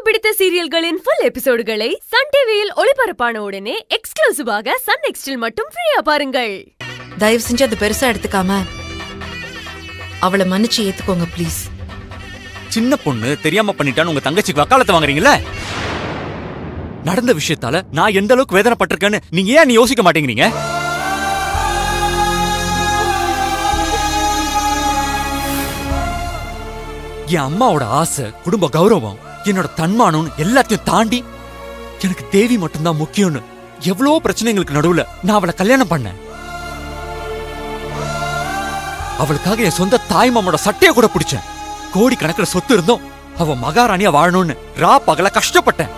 பிடித்த சீரியல்களின் full எபிசோடுகளை Sun டிவியில் ஒளிபரப்பான உடனே எக்ஸ்க்ளூசிவாக சன் நெக்ஸ்டில் மட்டும் ஃப்ரீயா பாருங்கள் தயவு செஞ்சு அதை பெருசா எடுத்துக்காம அவளை மன்னிச்சு ஏத்துக்கோங்க ப்ளீஸ் சின்ன பொண்ணு தெரியாம பண்ணிட்டான்னு உங்க தங்கச்சிக்கு வக்காலத்து வாங்குறீங்கல்ல நடந்த விஷயத்தால நான் எந்த அளவுக்கு வேதனைப்பட்டிருக்கேன்னு நீங்க ஏன் நீ யோசிக்க மாட்டேங்கிறீங்க என் அம்மாவோட ஆசை குடும்ப கௌரவம் என்னோட தன்மானம் எல்லாத்தையும் தாண்டி எனக்கு தேவி மட்டும்தான் முக்கியம்னு எவ்வளவோ பிரச்சனைகளுக்கு நடுவுல நான் அவளை கல்யாணம் பண்ணேன் அவளுக்காக என் சொந்த தாய் மாமோட சட்டைய கூட பிடிச்சேன் கோடி கணக்கில் சொத்து இருந்தோம் அவ மகாராணியா வாழணும்னு ரா பகல கஷ்டப்பட்டேன்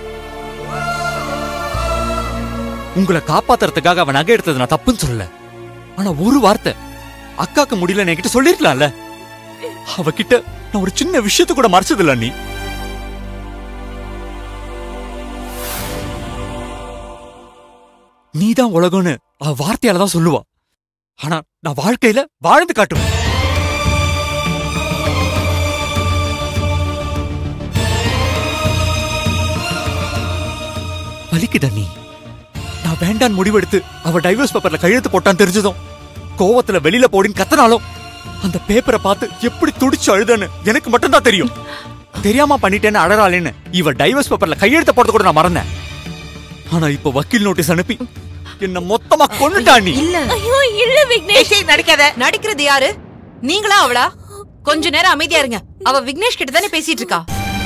உங்களை காப்பாத்துறதுக்காக அவன் நகை எடுத்தது நான் தப்புன்னு சொல்லல ஆனா ஒரு வார்த்தை அக்காக்கு முடியல என்கிட்ட சொல்லிருக்கலாம்ல அவகிட்ட நான் ஒரு சின்ன விஷயத்த கூட மறைச்சதில்ல நீ நீதான் உலகம்னு அவ வார்த்தையால தான் சொல்லுவா ஆனா நான் வாழ்க்கையில வாழ்ந்து காட்டுவேன் வலிக்குதா நீ நான் வேண்டான் முடிவெடுத்து அவ டைவர்ஸ் பேப்பர்ல கையெழுத்து போட்டான்னு தெரிஞ்சதும் கோவத்துல வெளியில போடின்னு கத்தனாலும் அந்த பேப்பரை பார்த்து எப்படி துடிச்சு அழுதன்னு எனக்கு மட்டும்தான் தெரியும் தெரியாம பண்ணிட்டேன்னு அழறாளேன்னு இவ டைவர்ஸ் பேப்பர்ல கையெழுத்த போறது கூட நான் மறந்தேன் ஆனா இப்ப வக்கீல் நோட்டீஸ் அனுப்பி என்ன மொத்தமா கொன்னுட்டா நீ இல்ல ஐயோ இல்ல விக்னேஷ் ஏய், நடிக்காத நடிக்கிறது யாரு நீங்களா அவளா கொஞ்ச நேரம் அமைதியா இருங்க அவ விக்னேஷ் கிட்ட தானே பேசிட்டு இருக்கா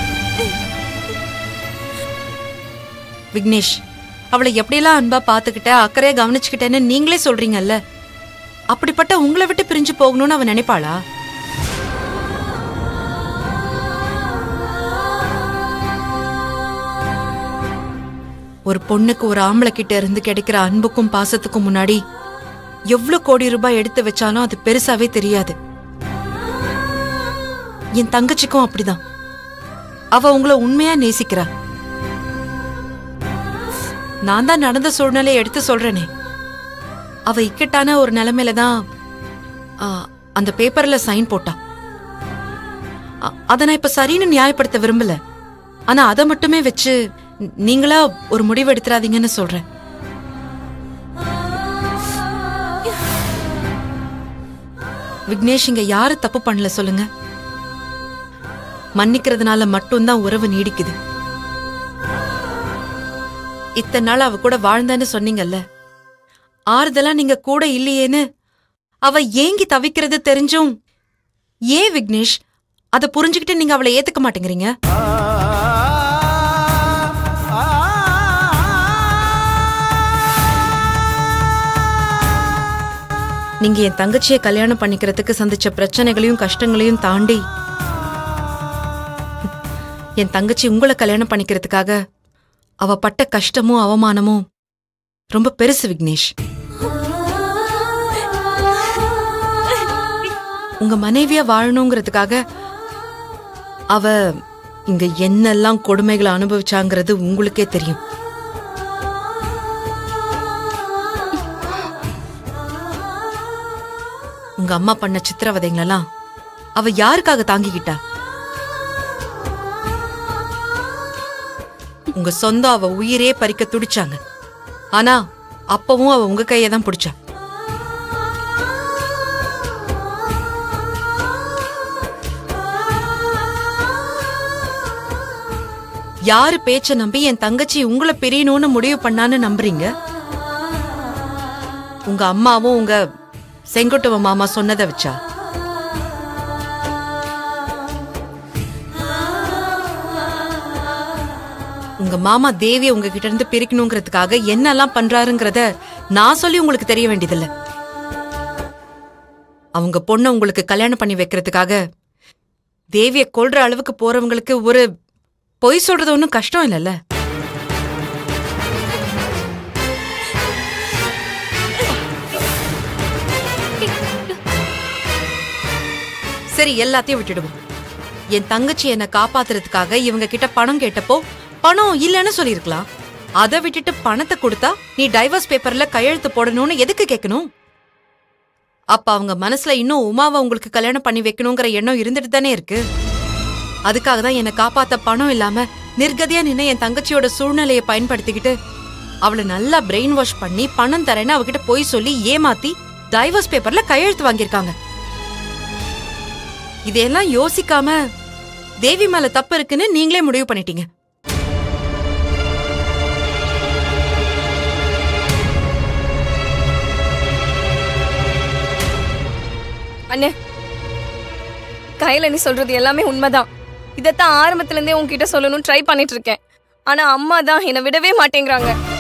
விக்னேஷ் அவளை எப்படியெல்லாம் அன்பா பாத்துக்கிட்ட அக்கறையா கவனிச்சுக்கிட்டேன்னு நீங்களே சொல்றீங்கல்ல அப்படிப்பட்ட உங்களை விட்டு பிரிஞ்சு போகணும்னு அவ நினைப்பாளா ஒரு பொண்ணுக்கு ஒரு ஆம்பளை கிட்ட இருந்து கிடைக்கிற அன்புக்கும் பாசத்துக்கும் முன்னாடி எவ்வளவு கோடி ரூபாய் எடுத்து வச்சாலும் அது பெருசாவே தெரியாது என் தங்கச்சிக்கும் அப்படிதான் அவ உங்களை உண்மையா நேசிக்கிறா நான் தான் நடந்த சூழ்நிலையை எடுத்து சொல்றேனே அவ இக்கட்டான ஒரு நிலைமையில தான் ஆ, அந்த பேப்பர்ல சைன் போட்டா அ- அத நான் இப்ப சரின்னு நியாயப்படுத்த விரும்பல ஆனா அதை மட்டுமே வச்சு ந- நீங்களா ஒரு முடிவு எடுத்துறாதீங்கன்னு சொல்றேன் விக்னேஷ் இங்க யாரு தப்பு பண்ணல சொல்லுங்க மன்னிக்கிறதுனால மட்டும்தான் உறவு நீடிக்குது இத்தனை நாள் அவ கூட வாழ்ந்தேன்னு சொன்னீங்கல்ல ஆறுதலா நீங்க கூட இல்லையேன்னு அவ ஏங்கி தவிக்கிறது தெரிஞ்சும் ஏன் விக்னேஷ் அத புரிஞ்சுக்கிட்டு நீங்க அவளை ஏத்துக்க மாட்டேங்கிறீங்க நீங்க என் தங்கச்சியை கல்யாணம் பண்ணிக்கிறதுக்கு சந்திச்ச பிரச்சனைகளையும் கஷ்டங்களையும் தாண்டி என் தங்கச்சி உங்களை கல்யாணம் பண்ணிக்கிறதுக்காக அவ பட்ட கஷ்டமும் அவமானமும் ரொம்ப பெருசு விக்னேஷ் உங்க மனைவியா வாழணுங்கிறதுக்காக அவ இங்க என்னெல்லாம் கொடுமைகளை அனுபவிச்சாங்கிறது உங்களுக்கே தெரியும் உங்க அம்மா பண்ண சித்திரவதைங்களெல்லாம் அவ யாருக்காக தாங்கிக்கிட்டா உங்க சொந்தம் அவ உயிரே பறிக்க துடிச்சாங்க ஆனா அப்பவும் அவ உங்க கையை தான் பிடிச்சா யாரு பேச்ச நம்பி என் தங்கச்சி உங்களை பிரியணும்னு முடிவு பண்ணான்னு நம்புறீங்க உங்க அம்மாவும் உங்க செங்குட்டுவ மாமா சொன்னதை வச்சா உங்க மாமா தேவிய உங்ககிட்ட இருந்து பிரிக்கணுங்கிறதுக்காக என்னெல்லாம் பண்றாருங்கிறத நான் சொல்லி உங்களுக்கு தெரிய வேண்டியதில்ல அவங்க பொண்ணை உங்களுக்கு கல்யாணம் பண்ணி வைக்கிறதுக்காக தேவிய கொல்ற அளவுக்கு போறவங்களுக்கு ஒரு பொய் சொல்றது ஒன்றும் கஷ்டம் இல்லைல்ல சரி எல்லாத்தையும் விட்டுடுவோம் என் தங்கச்சி என்னை காப்பாத்துறதுக்காக இவங்க கிட்ட பணம் கேட்டப்போ பணம் இல்லைன்னு சொல்லியிருக்கலாம் அதை விட்டுட்டு பணத்தை கொடுத்தா நீ டைவர்ஸ் பேப்பர்ல கையெழுத்து போடணும்னு எதுக்கு கேட்கணும் அப்ப அவங்க மனசுல இன்னும் உமாவை உங்களுக்கு கல்யாணம் பண்ணி வைக்கணுங்கிற எண்ணம் இருந்துட்டு தானே இருக்கு அதுக்காக தான் என்னை காப்பாத்த பணம் இல்லாம நிர்கதியா நின்ன என் தங்கச்சியோட சூழ்நிலையை பயன்படுத்திக்கிட்டு அவளை நல்லா பிரெயின் வாஷ் பண்ணி பணம் தரேன்னு அவகிட்ட போய் சொல்லி ஏமாத்தி டைவர்ஸ் பேப்பர்ல கையெழுத்து வாங்கியிருக்காங்க இதையெல்லாம் யோசிக்காம தேவி மேல தப்பு இருக்குன்னு நீங்களே முடிவு பண்ணிட்டீங்க அண்ணே கையில நீ சொல்றது எல்லாமே உண்மைதான் இதைத்தான் ஆரம்பத்துல இருந்தே உன்கிட்ட சொல்லணும்னு ட்ரை பண்ணிட்டு இருக்கேன் ஆனா அம்மா தான் என்னை விடவே மாட்டேங்கிறாங்க